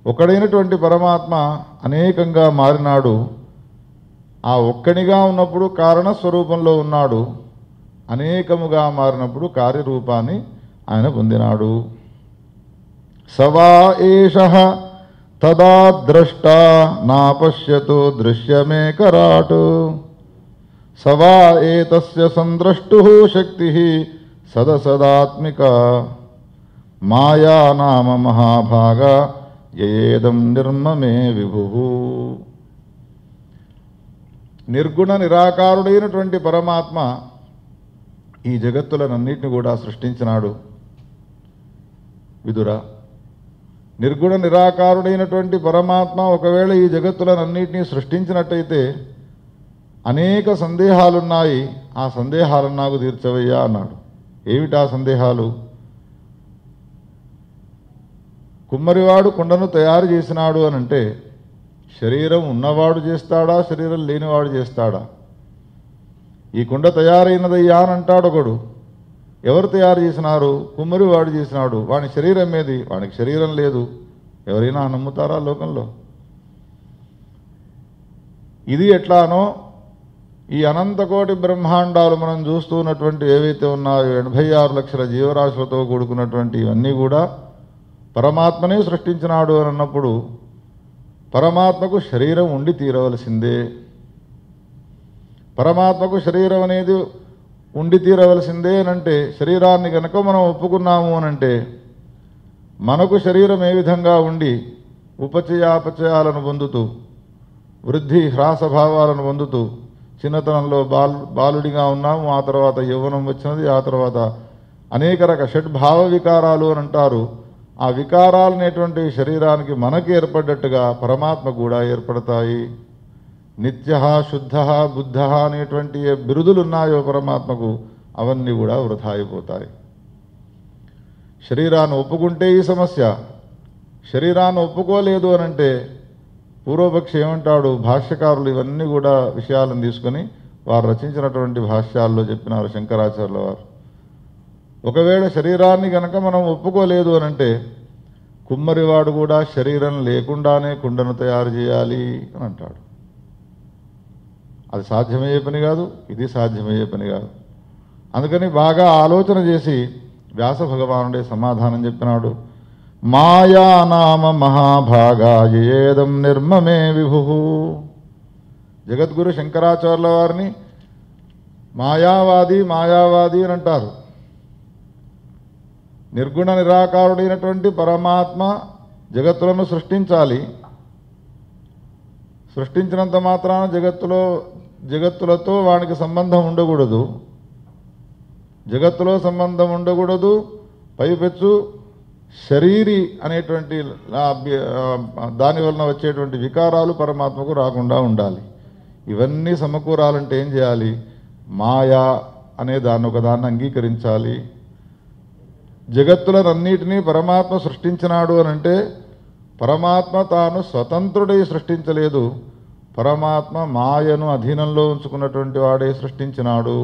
ఒకడైనటువంటి పరమాత్మ అనేకంగా మారినాడు ఆ ఒక్కనిగా ఉన్నప్పుడు కారణ స్వరూపంలో ఉన్నాడు అనేకముగా మారినప్పుడు కార్యరూపాన్ని ఆయన పొందినాడు సవా ఏష తదా ద్రష్ట నా పశ్యతు దృశ్యమేకరాట్ సవా ఏతస్య సంద్రష్టు శక్తి సదసదాత్మిక మాయా నామ మహాభాగ ఏదం నిర్మమే విభు నిర్గుణ నిరాకారుడైనటువంటి పరమాత్మ ఈ జగత్తులనన్నిటిని కూడా సృష్టించినాడు విదురా నిర్గుణ నిరాకారుడైనటువంటి పరమాత్మ ఒకవేళ ఈ జగత్తులనన్నిటినీ సృష్టించినట్టయితే అనేక సందేహాలున్నాయి ఆ సందేహాలను నాకు తీర్చవయ్యా అన్నాడు ఏమిటా సందేహాలు కుమ్మరివాడు కుండను తయారు చేసినాడు అని అంటే శరీరం ఉన్నవాడు చేస్తాడా శరీరం లేనివాడు చేస్తాడా ఈ కుండ తయారైనదయ్యా అని అంటాడు ఒకడు ఎవరు తయారు చేసినారు కుమ్మరి వాడు చేసినాడు వాని శరీరం ఏది వానికి శరీరం లేదు ఎవరైనా నమ్ముతారా లోకంలో ఇది ఎట్లానో ఈ అనంతకోటి బ్రహ్మాండాలు మనం చూస్తున్నటువంటి ఏవైతే ఉన్నాయో ఎనభై ఆరు లక్షల జీవరాశులతో కూడుకున్నటువంటి ఇవన్నీ కూడా పరమాత్మనే సృష్టించినాడు అని అన్నప్పుడు పరమాత్మకు శరీరం ఉండి తీరవలసిందే పరమాత్మకు శరీరం అనేది ఉండి తీరవలసిందే అనంటే శరీరాన్ని కనుక మనం ఒప్పుకున్నాము అనంటే మనకు శరీరం ఏ విధంగా ఉండి ఉపచయాపచయాలను పొందుతూ వృద్ధి హ్రాస భావాలను పొందుతూ చిన్నతనంలో బాల్ బాలుడిగా ఉన్నాము ఆ తర్వాత యవ్వనం వచ్చినది ఆ తర్వాత అనేక రక షడ్భావ వికారాలు అని అంటారు ఆ వికారాలు అనేటువంటి శరీరానికి మనకి ఏర్పడ్డట్టుగా పరమాత్మ కూడా ఏర్పడతాయి నిత్య శుద్ధ బుద్ధ అనేటువంటి ఏ బిరుదులు ఉన్నాయో పరమాత్మకు అవన్నీ కూడా వృధా అయిపోతాయి శరీరాన్ని ఒప్పుకుంటే ఈ సమస్య శరీరాన్ని ఒప్పుకోలేదు అని అంటే పూర్వపక్షి ఏమంటాడు భాష్యకారులు ఇవన్నీ కూడా విషయాలను తీసుకొని వారు రచించినటువంటి భాష్యాల్లో చెప్పినారు శంకరాచార్యుల వారు ఒకవేళ శరీరాన్ని కనుక మనం ఒప్పుకోలేదు అని అంటే కుమ్మరివాడు కూడా శరీరం లేకుండానే కుండను తయారు చేయాలి అని అంటాడు అది సాధ్యమయ్యే పని కాదు ఇది సాధ్యమయ్యే పని కాదు అందుకని బాగా ఆలోచన చేసి వ్యాస భగవానుడే సమాధానం చెప్పినాడు మాయా నామ మహాభాగాయేదం నిర్మమే విభు జగద్గురు శంకరాచార్యుల వారిని మాయావాది మాయావాది అని అంటారు నిర్గుణ నిరాకారుడైనటువంటి పరమాత్మ జగత్తులను సృష్టించాలి సృష్టించినంత మాత్రాన జగత్తులో జగత్తులతో వానికి సంబంధం ఉండకూడదు జగత్తులో సంబంధం ఉండకూడదు పైపెచ్చు శరీరి అనేటువంటి లా- ఆ, దాని వలన వచ్చేటువంటి వికారాలు పరమాత్మకు రాకుండా ఉండాలి ఇవన్నీ సమకూరాలంటే ఏం చేయాలి మాయా అనే దాన్ని ఒకదాన్ని అంగీకరించాలి జగత్తులనన్నిటినీ పరమాత్మ సృష్టించినాడు అని అంటే పరమాత్మ తాను స్వతంత్రుడై సృష్టించలేదు పరమాత్మ మాయను అధీనంలో ఉంచుకున్నటువంటి వాడే సృష్టించినాడు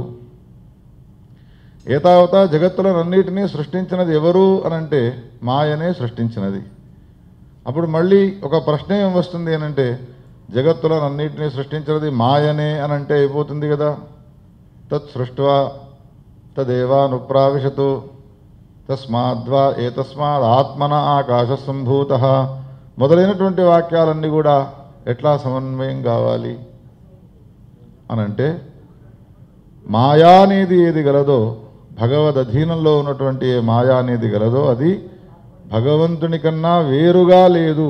ఏతావత జగత్తులనన్నిటినీ సృష్టించినది ఎవరు అని అంటే మాయనే సృష్టించినది అప్పుడు మళ్ళీ ఒక ప్రశ్న ఏం వస్తుంది అని అంటే జగత్తులనన్నిటినీ సృష్టించినది మాయనే అని అంటే అయిపోతుంది కదా తత్ సృష్ట్వా తదేవానుప్రావిశతు తస్మాద్వా ఏతస్మాత్ ఆత్మన ఆకాశ సంభూత మొదలైనటువంటి వాక్యాలన్నీ కూడా ఎట్లా సమన్వయం కావాలి అనంటే మాయా అనేది ఏది గలదో భగవద్ అధీనంలో ఉన్నటువంటి ఏ మాయా అనేది గలదో అది భగవంతుని కన్నా వేరుగా లేదు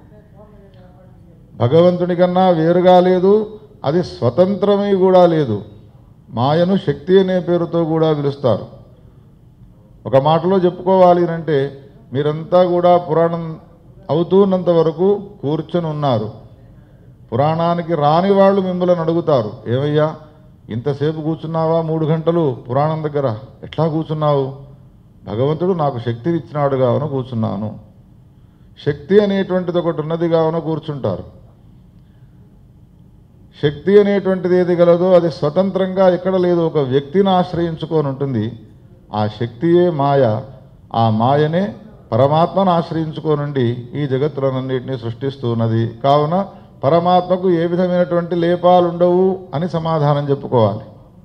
భగవంతుని కన్నా వేరుగా లేదు అది స్వతంత్రమై కూడా లేదు మాయను శక్తి అనే పేరుతో కూడా పిలుస్తారు ఒక మాటలో చెప్పుకోవాలి అంటే మీరంతా కూడా పురాణం అవుతున్నంత వరకు కూర్చొని ఉన్నారు పురాణానికి రాని వాళ్ళు మిమ్మల్ని అడుగుతారు ఏమయ్యా ఇంతసేపు కూర్చున్నావా మూడు గంటలు పురాణం దగ్గర ఎట్లా కూర్చున్నావు భగవంతుడు నాకు శక్తిని ఇచ్చినాడు కావున కూర్చున్నాను శక్తి అనేటువంటిది ఒకటి ఉన్నది కావున కూర్చుంటారు శక్తి అనేటువంటిది ఏది గలదో అది స్వతంత్రంగా ఎక్కడ లేదు ఒక వ్యక్తిని ఆశ్రయించుకొని ఉంటుంది ఆ శక్తియే మాయ ఆ మాయనే పరమాత్మను ఆశ్రయించుకోనండి ఈ జగత్తులనన్నింటినీ సృష్టిస్తున్నది కావున పరమాత్మకు ఏ విధమైనటువంటి లేపాలు ఉండవు అని సమాధానం చెప్పుకోవాలి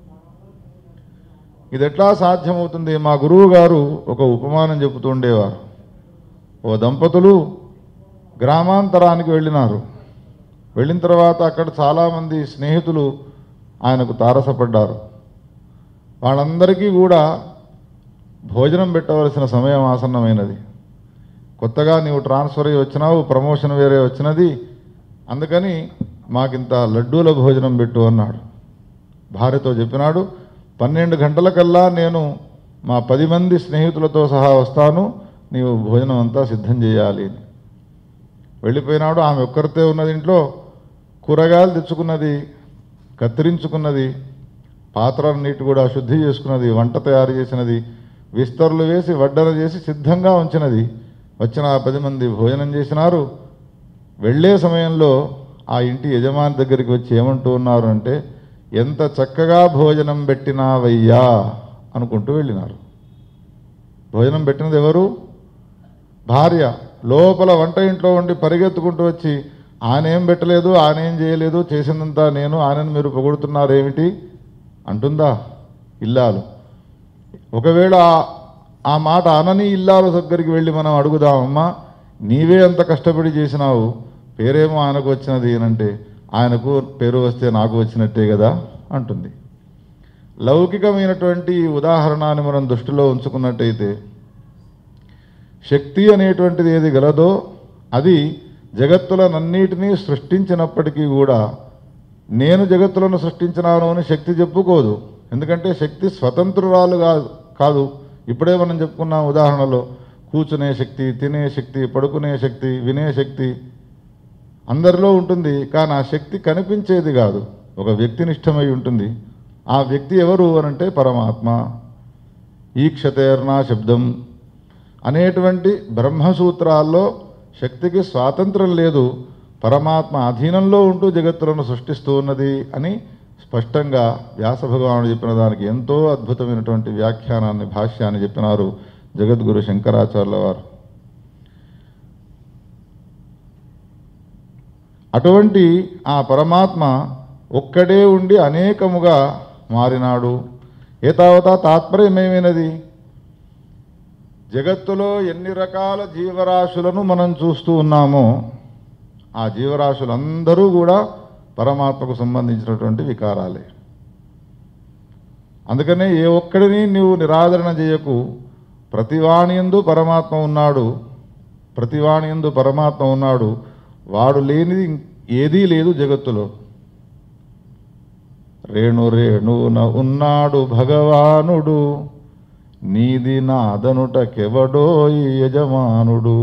ఇది ఎట్లా సాధ్యమవుతుంది మా గురువు గారు ఒక ఉపమానం చెబుతూ ఉండేవారు ఓ దంపతులు గ్రామాంతరానికి వెళ్ళినారు వెళ్ళిన తర్వాత అక్కడ చాలామంది స్నేహితులు ఆయనకు తారసపడ్డారు వాళ్ళందరికీ కూడా భోజనం పెట్టవలసిన సమయం ఆసన్నమైనది కొత్తగా నీవు ట్రాన్స్ఫర్ అయ్యి వచ్చినావు ప్రమోషన్ వేరే వచ్చినది అందుకని మాకింత లడ్డూల భోజనం పెట్టు అన్నాడు భార్యతో చెప్పినాడు పన్నెండు గంటలకల్లా నేను మా పది మంది స్నేహితులతో సహా వస్తాను నీవు భోజనం అంతా సిద్ధం చేయాలి అని వెళ్ళిపోయినాడు ఆమె ఒక్కరితే ఉన్నది ఇంట్లో కూరగాయలు తెచ్చుకున్నది కత్తిరించుకున్నది పాత్రలన్నిటి కూడా శుద్ధి చేసుకున్నది వంట తయారు చేసినది విస్తరులు వేసి వడ్డన చేసి సిద్ధంగా ఉంచినది వచ్చిన ఆ పది మంది భోజనం చేసినారు వెళ్ళే సమయంలో ఆ ఇంటి యజమాని దగ్గరికి వచ్చి ఏమంటూ ఉన్నారు అంటే ఎంత చక్కగా భోజనం పెట్టినావయ్యా అనుకుంటూ వెళ్ళినారు భోజనం పెట్టినది ఎవరు భార్య లోపల వంట ఇంట్లో ఉండి పరిగెత్తుకుంటూ వచ్చి ఆయన ఏం పెట్టలేదు ఆయన ఏం చేయలేదు చేసిందంతా నేను ఆయనను మీరు పొగుడుతున్నారేమిటి అంటుందా ఇల్లాలు ఒకవేళ ఆ- ఆ మాట అనని ఇల్లాల దగ్గరికి వెళ్ళి మనం అడుగుదామమ్మా నీవే అంత కష్టపడి చేసినావు పేరేమో ఆయనకు వచ్చినది అంటే ఆయనకు పేరు వస్తే నాకు వచ్చినట్టే కదా అంటుంది లౌకికమైనటువంటి ఈ ఉదాహరణని మనం దృష్టిలో ఉంచుకున్నట్టయితే శక్తి అనేటువంటిది ఏది గలదో అది జగత్తులనన్నిటినీ సృష్టించినప్పటికీ కూడా నేను జగత్తులను సృష్టించినాను అని శక్తి చెప్పుకోదు ఎందుకంటే శక్తి స్వతంత్రురాలు కాదు కాదు ఇప్పుడే మనం చెప్పుకున్నాం ఉదాహరణలో కూర్చునే శక్తి తినే శక్తి పడుకునే శక్తి వినే శక్తి అందరిలో ఉంటుంది కానీ ఆ శక్తి కనిపించేది కాదు ఒక వ్యక్తినిష్టమై ఉంటుంది ఆ వ్యక్తి ఎవరు అనంటే పరమాత్మ ఈక్షతేర్నా శబ్దం అనేటువంటి బ్రహ్మసూత్రాల్లో శక్తికి స్వాతంత్రం లేదు పరమాత్మ అధీనంలో ఉంటూ జగత్తులను సృష్టిస్తూ ఉన్నది అని స్పష్టంగా వ్యాస భగవానుడు చెప్పిన దానికి ఎంతో అద్భుతమైనటువంటి వ్యాఖ్యానాన్ని భాష్యాన్ని చెప్పినారు జగద్గురు శంకరాచార్యుల వారు అటువంటి ఆ పరమాత్మ ఒక్కడే ఉండి అనేకముగా మారినాడు ఏతావత తాత్పర్యమేమైనది జగత్తులో ఎన్ని రకాల జీవరాశులను మనం చూస్తూ ఉన్నామో ఆ జీవరాశులందరూ కూడా పరమాత్మకు సంబంధించినటువంటి వికారాలే అందుకనే ఏ ఒక్కడిని నీవు నిరాదరణ చేయకు ప్రతివాణియందు పరమాత్మ ఉన్నాడు ప్రతివాణియందు పరమాత్మ ఉన్నాడు వాడు లేనిది ఏదీ లేదు జగత్తులో రేణు రేణున ఉన్నాడు భగవానుడు నీది నాదనుటకెవడో ఈ యజమానుడు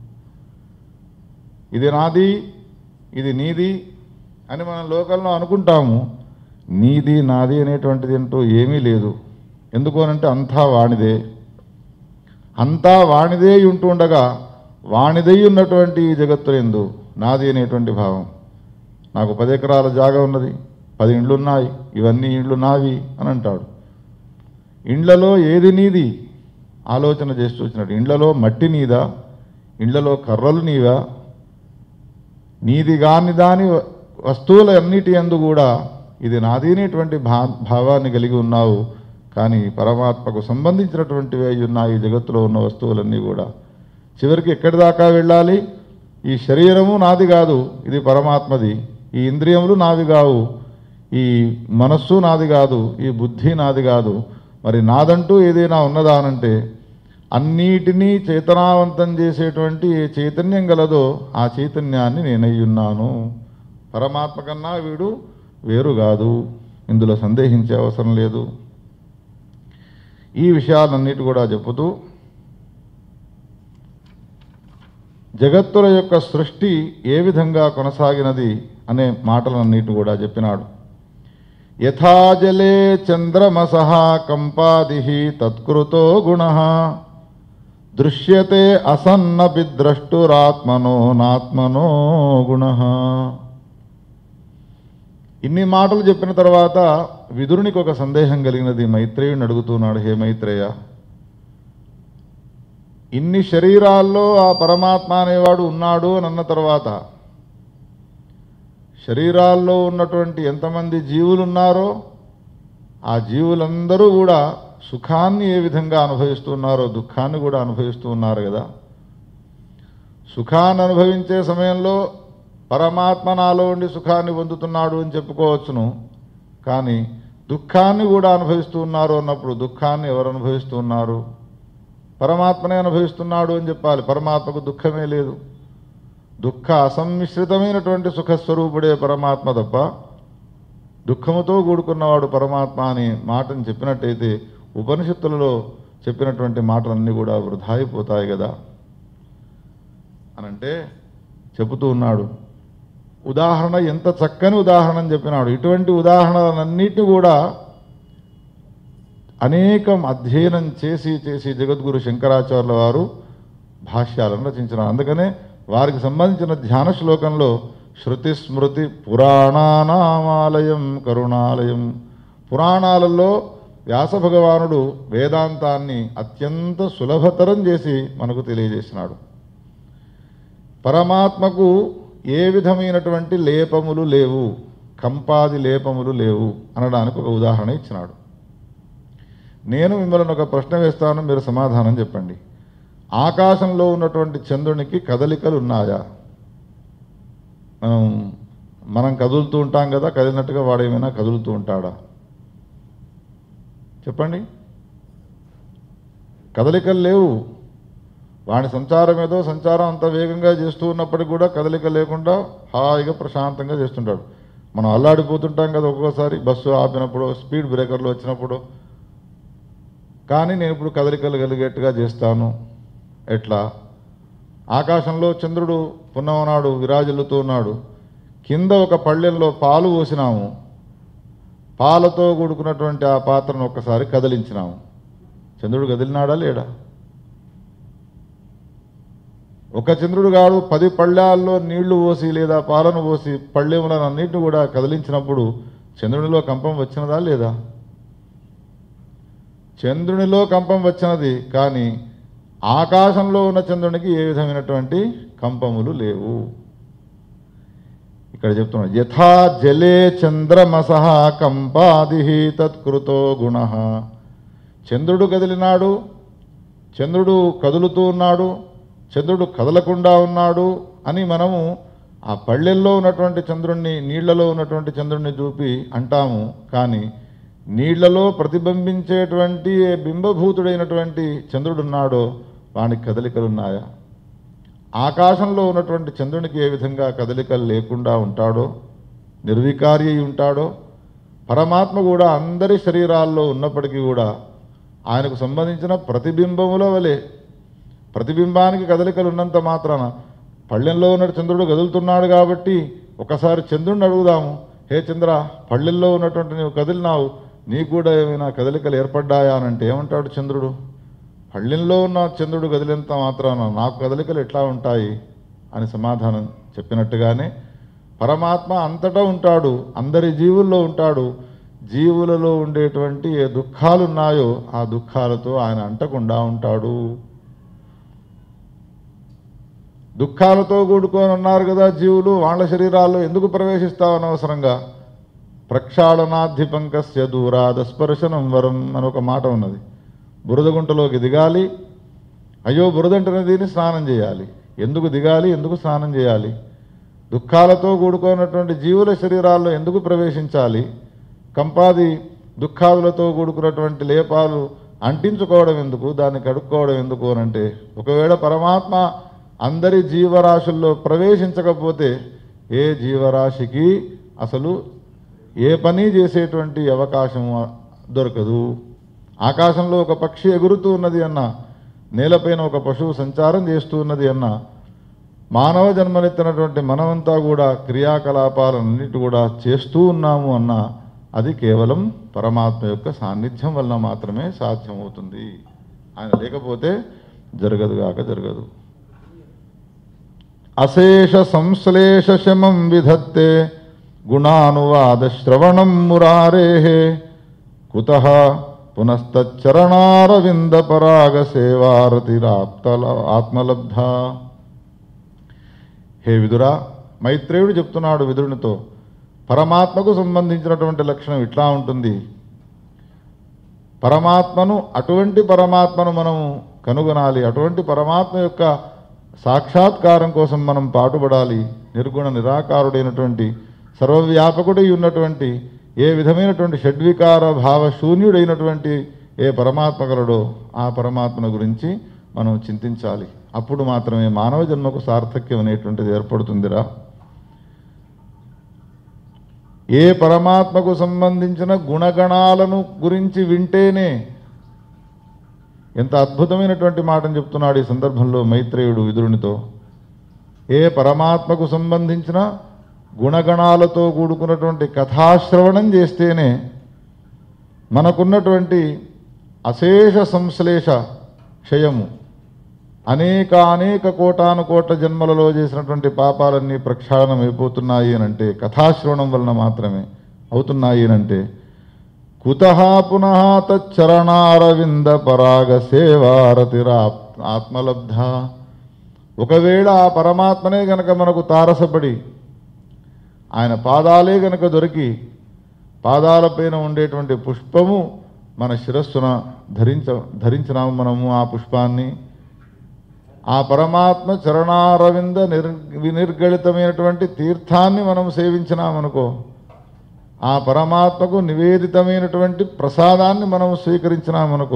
ఇది నాది ఇది నీది అని మనం లోకల్లో అనుకుంటాము నీది నాది అనేటువంటిది అంటూ ఏమీ లేదు ఎందుకు అనంటే అంతా వాణిదే అంతా వాణిదే ఉంటూ ఉండగా వాణిదై ఉన్నటువంటి ఈ జగత్తులందు నాది అనేటువంటి భావం నాకు పది ఎకరాల జాగా ఉన్నది పది ఇండ్లు ఉన్నాయి ఇవన్నీ ఇండ్లు నావి అని అంటాడు ఇండ్లలో ఏది నీది ఆలోచన చేసి చూసినట్టు ఇండ్లలో మట్టి నీదా ఇండ్లలో కర్రలు నీవా నీది కాని దాని వస్తువుల అన్నిటి ఎందు కూడా ఇది నాది అనేటువంటి భా భావాన్ని కలిగి ఉన్నావు కానీ పరమాత్మకు సంబంధించినటువంటివి అయి ఉన్నాయి ఈ జగత్తులో ఉన్న వస్తువులన్నీ కూడా చివరికి ఎక్కడి దాకా వెళ్ళాలి ఈ శరీరము నాది కాదు ఇది పరమాత్మది ఈ ఇంద్రియములు నావి కావు ఈ మనస్సు నాది కాదు ఈ బుద్ధి నాది కాదు మరి నాదంటూ ఏదైనా ఉన్నదా అనంటే అన్నిటినీ చేతనావంతం చేసేటువంటి ఏ చైతన్యం గలదో ఆ చైతన్యాన్ని నేనై ఉన్నాను పరమాత్మ కన్నా వీడు వేరు కాదు ఇందులో సందేహించే అవసరం లేదు ఈ విషయాలన్నిటి కూడా చెప్పుతూ జగత్తుల యొక్క సృష్టి ఏ విధంగా కొనసాగినది అనే మాటలన్నిటి కూడా చెప్పినాడు యథాజలే చంద్రమస కంపాది తత్కృతో గుణ దృశ్యతే అసన్నపి ద్రష్టురాత్మనో నాత్మనో గుణ ఇన్ని మాటలు చెప్పిన తర్వాత విదురునికి ఒక సందేహం కలిగినది మైత్రేయుని అడుగుతున్నాడు హే మైత్రేయ ఇన్ని శరీరాల్లో ఆ పరమాత్మ అనేవాడు ఉన్నాడు అని అన్న తర్వాత శరీరాల్లో ఉన్నటువంటి ఎంతమంది జీవులు ఉన్నారో ఆ జీవులందరూ కూడా సుఖాన్ని ఏ విధంగా అనుభవిస్తున్నారో దుఃఖాన్ని కూడా అనుభవిస్తూ ఉన్నారు కదా సుఖాన్ని అనుభవించే సమయంలో పరమాత్మ నాలో ఉండి సుఖాన్ని పొందుతున్నాడు అని చెప్పుకోవచ్చును కానీ దుఃఖాన్ని కూడా అనుభవిస్తూ ఉన్నారు అన్నప్పుడు దుఃఖాన్ని ఎవరు అనుభవిస్తూ ఉన్నారు పరమాత్మనే అనుభవిస్తున్నాడు అని చెప్పాలి పరమాత్మకు దుఃఖమే లేదు దుఃఖ అసమ్మిశ్రితమైనటువంటి సుఖస్వరూపుడే పరమాత్మ తప్ప దుఃఖముతో కూడుకున్నవాడు పరమాత్మ అని మాటను చెప్పినట్టయితే ఉపనిషత్తులలో చెప్పినటువంటి మాటలన్నీ కూడా వృధా అయిపోతాయి కదా అనంటే చెబుతూ ఉన్నాడు ఉదాహరణ ఎంత చక్కని ఉదాహరణ అని చెప్పినాడు ఇటువంటి ఉదాహరణలన్నిటిని కూడా అనేకం అధ్యయనం చేసి చేసి జగద్గురు శంకరాచార్యుల వారు భాష్యాలను రచించినారు అందుకనే వారికి సంబంధించిన ధ్యాన శ్లోకంలో శృతి స్మృతి పురాణానామాలయం కరుణాలయం పురాణాలలో వ్యాస భగవానుడు వేదాంతాన్ని అత్యంత సులభతరం చేసి మనకు తెలియజేసినాడు పరమాత్మకు ఏ విధమైనటువంటి లేపములు లేవు కంపాది లేపములు లేవు అనడానికి ఒక ఉదాహరణ ఇచ్చినాడు నేను మిమ్మల్ని ఒక ప్రశ్న వేస్తాను మీరు సమాధానం చెప్పండి ఆకాశంలో ఉన్నటువంటి చంద్రునికి కదలికలు ఉన్నాయా మనం మనం కదులుతూ ఉంటాం కదా కదిలినట్టుగా వాడు ఏమైనా కదులుతూ ఉంటాడా చెప్పండి కదలికలు లేవు వాడి సంచారం ఏదో సంచారం అంత వేగంగా చేస్తూ ఉన్నప్పటికీ కూడా కదలిక లేకుండా హాయిగా ప్రశాంతంగా చేస్తుంటాడు మనం అల్లాడిపోతుంటాం కదా ఒక్కొక్కసారి బస్సు ఆపినప్పుడు స్పీడ్ బ్రేకర్లు వచ్చినప్పుడు కానీ నేను ఇప్పుడు కదలికలు కలిగేట్టుగా చేస్తాను ఎట్లా ఆకాశంలో చంద్రుడు పున్నమనాడు విరాజిల్లుతూ ఉన్నాడు కింద ఒక పళ్ళెంలో పాలు పోసినాము పాలతో కూడుకున్నటువంటి ఆ పాత్రను ఒక్కసారి కదిలించినాము చంద్రుడు కదిలినాడా లేడా ఒక చంద్రుడు గాడు పది పళ్ళాల్లో నీళ్లు పోసి లేదా పాలను పోసి పళ్ళెములను అన్నింటిని కూడా కదిలించినప్పుడు చంద్రునిలో కంపం వచ్చినదా లేదా చంద్రునిలో కంపం వచ్చినది కానీ ఆకాశంలో ఉన్న చంద్రునికి ఏ విధమైనటువంటి కంపములు లేవు ఇక్కడ చెప్తున్నాడు యథా జలే చంద్రమస కంపాది తత్కృతో గుణ చంద్రుడు కదిలినాడు చంద్రుడు కదులుతూ ఉన్నాడు చంద్రుడు కదలకుండా ఉన్నాడు అని మనము ఆ పళ్ళెల్లో ఉన్నటువంటి చంద్రుణ్ణి నీళ్లలో ఉన్నటువంటి చంద్రుణ్ణి చూపి అంటాము కానీ నీళ్లలో ప్రతిబింబించేటువంటి ఏ బింబభూతుడైనటువంటి చంద్రుడున్నాడో వానికి కదలికలున్నాయా ఆకాశంలో ఉన్నటువంటి చంద్రునికి ఏ విధంగా కదలికలు లేకుండా ఉంటాడో నిర్వికారి అయి ఉంటాడో పరమాత్మ కూడా అందరి శరీరాల్లో ఉన్నప్పటికీ కూడా ఆయనకు సంబంధించిన ప్రతిబింబముల వలె ప్రతిబింబానికి కదలికలు ఉన్నంత మాత్రాన పళ్ళెంలో ఉన్న చంద్రుడు కదులుతున్నాడు కాబట్టి ఒకసారి చంద్రుడిని అడుగుదాము హే చంద్ర పళ్ళెల్లో ఉన్నటువంటి నీవు కదిలినావు నీకు కూడా ఏమైనా కదలికలు ఏర్పడ్డాయా అని అంటే ఏమంటాడు చంద్రుడు పళ్ళెంలో ఉన్న చంద్రుడు కదిలినంత మాత్రాన నాకు కదలికలు ఎట్లా ఉంటాయి అని సమాధానం చెప్పినట్టుగానే పరమాత్మ అంతటా ఉంటాడు అందరి జీవుల్లో ఉంటాడు జీవులలో ఉండేటువంటి ఏ దుఃఖాలు ఉన్నాయో ఆ దుఃఖాలతో ఆయన అంటకుండా ఉంటాడు దుఃఖాలతో కూడుకొని ఉన్నారు కదా జీవులు వాళ్ళ శరీరాల్లో ఎందుకు ప్రవేశిస్తావు అనవసరంగా ప్రక్షాళనాధిపంకస్య దూరాద స్పర్శనం వరం అని ఒక మాట ఉన్నది బురదగుంటలోకి దిగాలి అయ్యో బురదంటనే దీన్ని స్నానం చేయాలి ఎందుకు దిగాలి ఎందుకు స్నానం చేయాలి దుఃఖాలతో కూడుకున్నటువంటి జీవుల శరీరాల్లో ఎందుకు ప్రవేశించాలి కంపాది దుఃఖాదులతో కూడుకున్నటువంటి లేపాలు అంటించుకోవడం ఎందుకు దాన్ని కడుక్కోవడం ఎందుకు అని అంటే ఒకవేళ పరమాత్మ అందరి జీవరాశుల్లో ప్రవేశించకపోతే ఏ జీవరాశికి అసలు ఏ పని చేసేటువంటి అవకాశం దొరకదు ఆకాశంలో ఒక పక్షి ఎగురుతూ ఉన్నది అన్న నేలపైన ఒక పశువు సంచారం చేస్తూ ఉన్నది అన్న మానవ జన్మనెత్తినటువంటి మనమంతా కూడా క్రియాకలాపాలన్నిటి కూడా చేస్తూ ఉన్నాము అన్న అది కేవలం పరమాత్మ యొక్క సాన్నిధ్యం వలన మాత్రమే సాధ్యమవుతుంది ఆయన లేకపోతే జరగదుగాక జరగదు అశేష సంశ్లేష శమం విధత్తే గుణానువాద శ్రవణం మురారే కుత పునశ్చరణారవింద పరాగ సేవారతిరాప్తల ఆత్మలబ్ధ హే విదురా మైత్రేయుడు చెప్తున్నాడు విదురునితో పరమాత్మకు సంబంధించినటువంటి లక్షణం ఇట్లా ఉంటుంది పరమాత్మను అటువంటి పరమాత్మను మనము కనుగొనాలి అటువంటి పరమాత్మ యొక్క సాక్షాత్కారం కోసం మనం పాటుపడాలి నిర్గుణ నిరాకారుడైనటువంటి సర్వవ్యాపకుడై ఉన్నటువంటి ఏ విధమైనటువంటి షడ్వికార భావ శూన్యుడైనటువంటి ఏ పరమాత్మ కలడో ఆ పరమాత్మను గురించి మనం చింతించాలి అప్పుడు మాత్రమే మానవ జన్మకు సార్థక్యం అనేటువంటిది ఏర్పడుతుందిరా ఏ పరమాత్మకు సంబంధించిన గుణగణాలను గురించి వింటేనే ఎంత అద్భుతమైనటువంటి మాటను చెప్తున్నాడు ఈ సందర్భంలో మైత్రేయుడు విదురునితో ఏ పరమాత్మకు సంబంధించిన గుణగణాలతో కూడుకున్నటువంటి కథాశ్రవణం చేస్తేనే మనకున్నటువంటి అశేష సంశ్లేష క్షయము అనేక అనేక కోటాను కోట్ల జన్మలలో చేసినటువంటి పాపాలన్నీ ప్రక్షాళనం అయిపోతున్నాయి అని అంటే కథాశ్రవణం వలన మాత్రమే అవుతున్నాయి అని అంటే కుత పునః తచ్చరణారవింద పరాగ సేవారతిరా ఆత్మలబ్ధ ఒకవేళ ఆ పరమాత్మనే గనక మనకు తారసపడి ఆయన పాదాలే గనక దొరికి పాదాలపైన ఉండేటువంటి పుష్పము మన శిరస్సున ధరించ ధరించినాము మనము ఆ పుష్పాన్ని ఆ పరమాత్మ చరణారవింద నిర్ వినిర్గళితమైనటువంటి తీర్థాన్ని మనం సేవించినామనుకో ఆ పరమాత్మకు నివేదితమైనటువంటి ప్రసాదాన్ని మనం స్వీకరించినామనుకో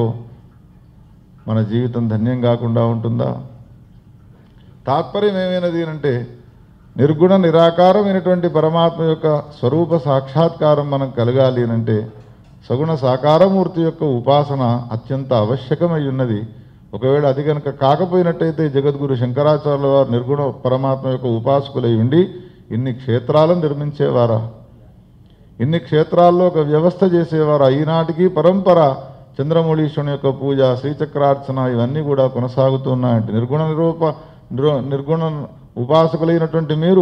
మన జీవితం ధన్యం కాకుండా ఉంటుందా తాత్పర్యం ఏమైనది అంటే నిర్గుణ నిరాకారమైనటువంటి పరమాత్మ యొక్క స్వరూప సాక్షాత్కారం మనం కలగాలి అంటే సగుణ సాకారమూర్తి యొక్క ఉపాసన అత్యంత ఆవశ్యకమై ఉన్నది ఒకవేళ అది కనుక కాకపోయినట్టయితే జగద్గురు శంకరాచార్యుల వారు నిర్గుణ పరమాత్మ యొక్క ఉపాసకులై ఉండి ఇన్ని క్షేత్రాలను నిర్మించేవారా ఇన్ని క్షేత్రాల్లో ఒక వ్యవస్థ చేసేవారు ఈనాటికి పరంపర చంద్రమౌళీశ్వరుని యొక్క పూజ శ్రీచక్రార్చన ఇవన్నీ కూడా కొనసాగుతున్నాయంటే నిర్గుణ నిరూప నిరు- నిర్గుణ ఉపాసకులైనటువంటి మీరు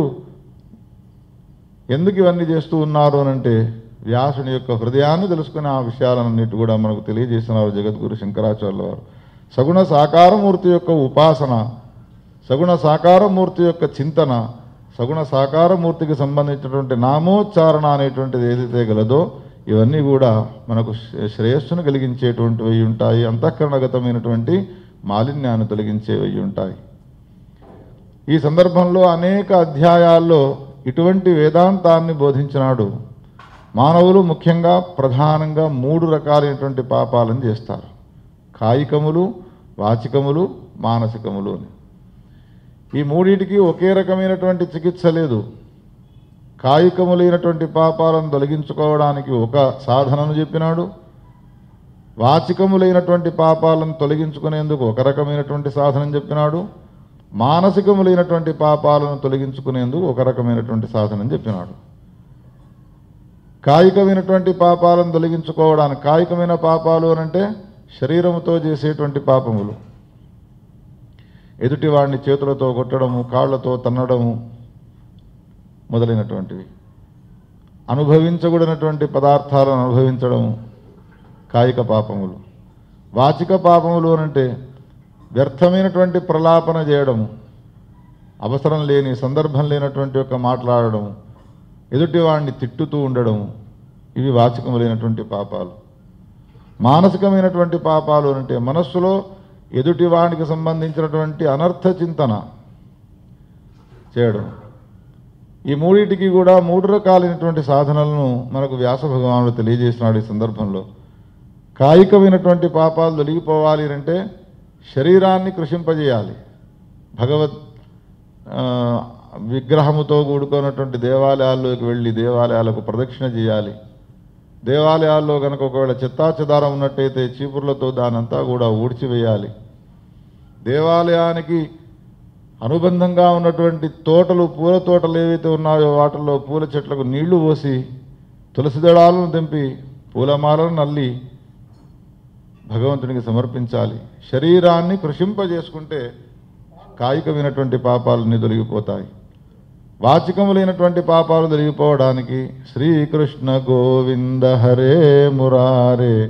ఎందుకు ఇవన్నీ చేస్తూ ఉన్నారు అని అంటే వ్యాసుని యొక్క హృదయాన్ని తెలుసుకుని ఆ విషయాలన్నిటి కూడా మనకు తెలియజేసినారు జగద్గురు శంకరాచార్యుల వారు సగుణ సాకారమూర్తి యొక్క ఉపాసన సగుణ సాకారమూర్తి యొక్క చింతన సగుణ సాకారమూర్తికి సంబంధించినటువంటి నామోచ్చారణ అనేటువంటిది ఏదైతే గలదో ఇవన్నీ కూడా మనకు శ్రే- శ్రేయస్సును కలిగించేటువంటివి ఉంటాయి అంతఃకరణగతమైనటువంటి మాలిన్యాన్ని తొలగించేవి ఉంటాయి ఈ సందర్భంలో అనేక అధ్యాయాల్లో ఇటువంటి వేదాంతాన్ని బోధించినాడు మానవులు ముఖ్యంగా ప్రధానంగా మూడు రకాలైనటువంటి పాపాలను చేస్తారు కాయికములు వాచికములు మానసికములు అని ఈ మూడింటికి ఒకే రకమైనటువంటి చికిత్స లేదు కాయికములైనటువంటి పాపాలను తొలగించుకోవడానికి ఒక సాధనను చెప్పినాడు వాచికములైనటువంటి పాపాలను తొలగించుకునేందుకు ఒక రకమైనటువంటి సాధనం చెప్పినాడు మానసికములైనటువంటి పాపాలను తొలగించుకునేందుకు ఒక రకమైనటువంటి సాధనం చెప్పినాడు కాయికమైనటువంటి పాపాలను తొలగించుకోవడానికి కాయికమైన పాపాలు అనంటే శరీరముతో చేసేటువంటి పాపములు ఎదుటి వాడిని చేతులతో కొట్టడము కాళ్ళతో తన్నడము మొదలైనటువంటివి అనుభవించకూడనటువంటి పదార్థాలను అనుభవించడము కాయిక పాపములు వాచిక పాపములు అనంటే వ్యర్థమైనటువంటి ప్రలాపన చేయడము అవసరం లేని సందర్భం లేనటువంటి యొక్క మాట్లాడడము ఎదుటి వాడిని తిట్టుతూ ఉండడము ఇవి వాచికములైనటువంటి పాపాలు మానసికమైనటువంటి పాపాలు అంటే మనస్సులో ఎదుటి వానికి సంబంధించినటువంటి అనర్థ చింతన చేయడం ఈ మూడింటికి కూడా మూడు రకాలైనటువంటి సాధనలను మనకు వ్యాస భగవానుడు తెలియజేసినాడు ఈ సందర్భంలో కాయికమైనటువంటి పాపాలు తొలగిపోవాలి అంటే శరీరాన్ని కృషింపజేయాలి భగవత్ ఆ, విగ్రహముతో కూడుకున్నటువంటి దేవాలయాల్లోకి వెళ్ళి దేవాలయాలకు ప్రదక్షిణ చేయాలి దేవాలయాల్లో కనుక ఒకవేళ చెత్తాచెదారం ఉన్నట్టయితే చీపుర్లతో దానంతా కూడా ఊడ్చివేయాలి దేవాలయానికి అనుబంధంగా ఉన్నటువంటి తోటలు పూల తోటలు ఏవైతే ఉన్నాయో వాటిల్లో పూల చెట్లకు నీళ్లు పోసి తులసి దళాలను తెంపి పూలమాలను నల్లి భగవంతునికి సమర్పించాలి శరీరాన్ని కృషింపజేసుకుంటే కాయికమైనటువంటి పాపాలన్నీ తొలగిపోతాయి వాచికములైనటువంటి పాపాలు తొలగిపోవడానికి శ్రీకృష్ణ గోవింద హరే మురారే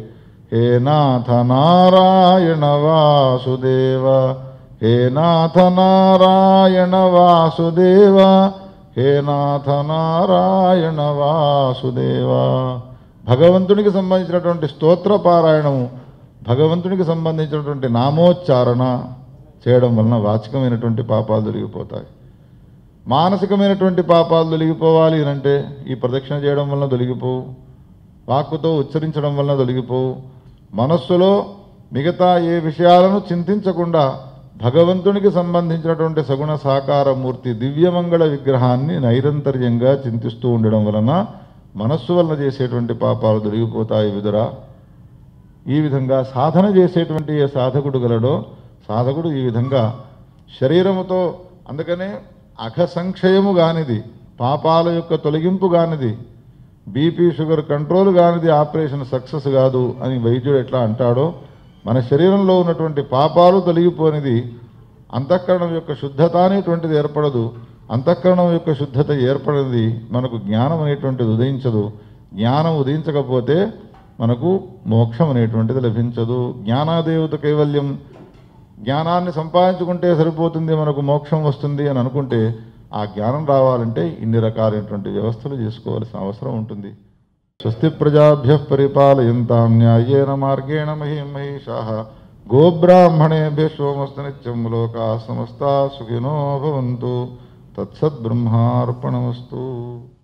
హే నాథ నారాయణ వాసుదేవ హే నాథ నారాయణ వాసుదేవ హే నాథ నారాయణ వాసుదేవ భగవంతునికి సంబంధించినటువంటి స్తోత్ర పారాయణము భగవంతునికి సంబంధించినటువంటి నామోచ్చారణ చేయడం వలన వాచికమైనటువంటి పాపాలు తొలగిపోతాయి మానసికమైనటువంటి పాపాలు తొలగిపోవాలి అంటే ఈ ప్రదక్షిణ చేయడం వలన తొలగిపోవు వాక్కుతో ఉచ్చరించడం వలన తొలగిపోవు మనస్సులో మిగతా ఏ విషయాలను చింతించకుండా భగవంతునికి సంబంధించినటువంటి సగుణ సాకార మూర్తి దివ్యమంగళ విగ్రహాన్ని నైరంతర్యంగా చింతిస్తూ ఉండడం వలన మనస్సు వలన చేసేటువంటి పాపాలు తొలగిపోతాయి విదురా ఈ విధంగా సాధన చేసేటువంటి ఏ సాధకుడు గలడో సాధకుడు ఈ విధంగా శరీరముతో అందుకనే అఘ సంక్షయము కానిది పాపాల యొక్క తొలగింపు కానిది బీపీ షుగర్ కంట్రోల్ కానిది ఆపరేషన్ సక్సెస్ కాదు అని వైద్యుడు ఎట్లా అంటాడో మన శరీరంలో ఉన్నటువంటి పాపాలు తొలగిపోనిది అంతఃకరణం యొక్క శుద్ధత అనేటువంటిది ఏర్పడదు అంతఃకరణం యొక్క శుద్ధత ఏర్పడినది మనకు జ్ఞానం అనేటువంటిది ఉదయించదు జ్ఞానం ఉదయించకపోతే మనకు మోక్షం అనేటువంటిది లభించదు జ్ఞానాదేవత కైవల్యం జ్ఞానాన్ని సంపాదించుకుంటే సరిపోతుంది మనకు మోక్షం వస్తుంది అని అనుకుంటే ఆ జ్ఞానం రావాలంటే ఇన్ని రకాలైనటువంటి వ్యవస్థలు చేసుకోవాల్సిన అవసరం ఉంటుంది స్వస్తి ప్రజాభ్య పరిపాలయంతాం న్యాయేన మార్గేణ మహీం మహిషా గోబ్రాహ్మణేభ్య సోమస్తు నిత్యం లోకా సమస్తా సుఖినో భవంతు తత్సద్బ్రహ్మార్పణమస్తు